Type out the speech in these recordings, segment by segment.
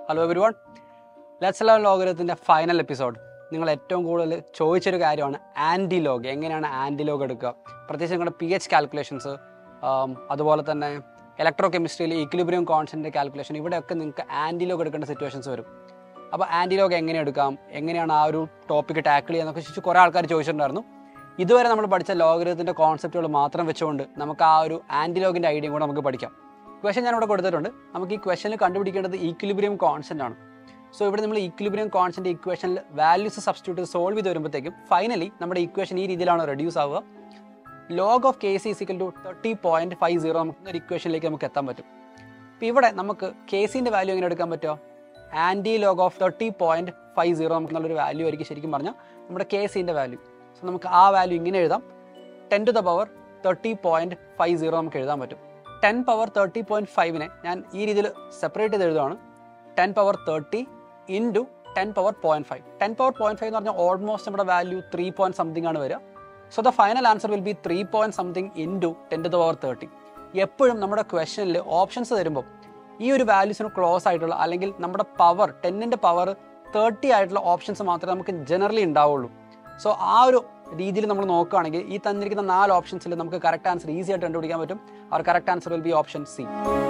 hello everyone let's learn ലോകരത്തിൻ്റെ final episode നിങ്ങൾ ഏറ്റവും കൂടുതൽ ചോദിച്ചൊരു കാര്യമാണ് ആൻറ്റി ലോഗ് എങ്ങനെയാണ് ആൻറ്റി ലോഗ് എടുക്കുക പ്രത്യേകിച്ച് നിങ്ങളുടെ പി എച്ച് കാൽക്കുലേഷൻസ് അതുപോലെ തന്നെ ഇലക്ട്രോ കെമിസ്ട്രിയിൽ ഈക്വിലിബ്രിയം കോൺസ്റ്റൻ്റെ കാൽക്കുലേഷൻ ഇവിടെയൊക്കെ നിങ്ങൾക്ക് ആൻറ്റി ലോഗ് എടുക്കേണ്ട സിറ്റുവേഷൻസ് വരും അപ്പോൾ ആൻറ്റി ലോഗ് എങ്ങനെ എടുക്കാം എങ്ങനെയാണ് ആ ഒരു ടോപ്പിക്ക് ടാക്കിൾ ചെയ്യാന്നൊക്കെ ചോദിച്ച് കുറേ ആൾക്കാർ ചോദിച്ചിട്ടുണ്ടായിരുന്നു ഇതുവരെ നമ്മൾ പഠിച്ച ലോഗരിതത്തിൻ്റെ കോൺസെപ്റ്റുകൾ മാത്രം വെച്ചുകൊണ്ട് നമുക്ക് ആ ഒരു ആൻറ്റി ലോഗിൻ്റെ ഐഡിയയും കൂടെ നമുക്ക് പഠിക്കാം ക്വസ്റ്റൻ ഞാൻ ഇവിടെ കൊടുത്തിട്ടുണ്ട് നമുക്ക് ഈ ക്വസ്റ്റനിൽ കണ്ടുപിടിക്കേണ്ടത് ഈക്വിലിബ്രിയം കോൺസ്റ്റന്റ് ആണ് സോ ഇവിടെ നമ്മൾ ഈക്വിലിബ്രിയം കോൺസ്റ്റന്റ് ഇക്വേഷനിൽ വാല്യൂസ് സബ്സ്റ്റിറ്റ്യൂട്ട് സോൾവ് ചെയ്ത് വരുമ്പോഴത്തേക്കും ഫൈനലി നമ്മുടെ ഇക്വേഷൻ ഈ രീതിയിലാണ് റെഡ്യൂസ് ആവുക log of K C equal to thirty point five zero നമുക്ക് ഒരു ഇക്വേഷനിലേക്ക് നമുക്ക് എത്താൻ പറ്റും അപ്പോൾ ഇവിടെ നമുക്ക് കെ സിൻ്റെ വാല്യൂ എങ്ങനെ എടുക്കാൻ പറ്റുമോ antilog of thirty point five zero നമുക്ക് നല്ലൊരു വാല്യൂ ആയിരിക്കും ശരിക്കും പറഞ്ഞാൽ നമ്മുടെ കെ സിൻ്റെ വാല്യൂ സോ നമുക്ക് ആ വാല്യൂ ഇങ്ങനെ എഴുതാം ten to the power thirty point five zero നമുക്ക് എഴുതാൻ പറ്റും ടെൻ പവർ തേർട്ടി പോയിന്റ് ഫൈവിനെ ഞാൻ ഈ രീതിയിൽ സെപ്പറേറ്റ് ചെയ്ത് എഴുതുകയാണ് ten power thirty into ten power point five ten power point five എന്ന് പറഞ്ഞാൽ ഓൾമോസ്റ്റ് നമ്മുടെ വാല്യൂ ത്രീ പോയിന്റ് സംതിങ് ആണ് വരിക so the final answer will be three point something into ten to the power thirty എപ്പോഴും നമ്മുടെ ക്വസ്റ്റനിൽ options തരുമ്പോൾ ഈ ഒരു വാല്യൂസിന് ക്ലോസ് ആയിട്ടുള്ള അല്ലെങ്കിൽ നമ്മുടെ പവർ ടെന്നിൻ്റെ പവർ തേർട്ടി ആയിട്ടുള്ള ഓപ്ഷൻസ് മാത്രമേ നമുക്ക് ജനറലി ഉണ്ടാവുള്ളൂ സോ ആ ഒരു രീതിയിൽ നമ്മൾ നോക്കുകയാണെങ്കിൽ ഈ തന്നിരിക്കുന്ന നാല് ഓപ്ഷൻസിൽ നമുക്ക് കറക്റ്റ് ആൻസർ ഈസി ആയിട്ട് കണ്ടുപിടിക്കാൻ പറ്റും our correct answer will be option C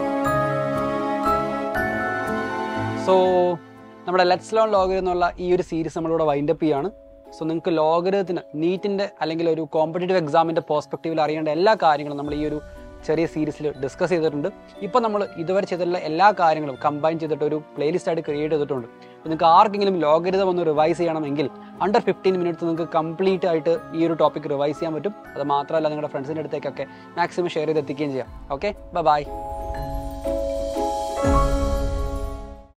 so നമ്മുടെ ലെറ്റ്സ് ലോൺ ലോഗർ എന്നുള്ള ഈ ഒരു സീരീസ് നമ്മളിവിടെ വൈൻഡപ്പ് ചെയ്യാണ് സോ നിങ്ങൾക്ക് ലോഗരത്തിന് നീറ്റിൻ്റെ അല്ലെങ്കിൽ ഒരു കോമ്പറ്റേറ്റീവ് എക്സാമിൻ്റെ പെർസ്പെക്റ്റീവിൽ അറിയേണ്ട എല്ലാ കാര്യങ്ങളും നമ്മൾ ഈ ഒരു ചെറിയ സീരീസിൽ ഡിസ്കസ് ചെയ്തിട്ടുണ്ട് ഇപ്പോൾ നമ്മൾ ഇതുവരെ ചെയ്തിട്ടുള്ള എല്ലാ കാര്യങ്ങളും കമ്പൈൻ ചെയ്തിട്ട് ഒരു പ്ലേലിസ്റ്റ് ആയിട്ട് ക്രിയേറ്റ് ചെയ്തിട്ടുണ്ട് അപ്പോൾ നിങ്ങൾക്ക് ആർക്കെങ്കിലും ലോഗരിതം ഒന്ന് റിവൈസ് ചെയ്യണമെങ്കിൽ അണ്ടർ ഫിഫ്റ്റീൻ മിനിറ്റ്സ് നിങ്ങൾക്ക് കംപ്ലീറ്റ് ആയിട്ട് ഈ ഒരു ടോപ്പിക് റിവൈസ് ചെയ്യാൻ പറ്റും അത് മാത്രമല്ല നിങ്ങളുടെ ഫ്രണ്ട്സിൻ്റെ അടുത്തേക്കൊക്കെ മാക്സിമം ഷെയർ ചെയ്ത് എത്തിക്കുകയും ചെയ്യാം ഓക്കെ ബൈ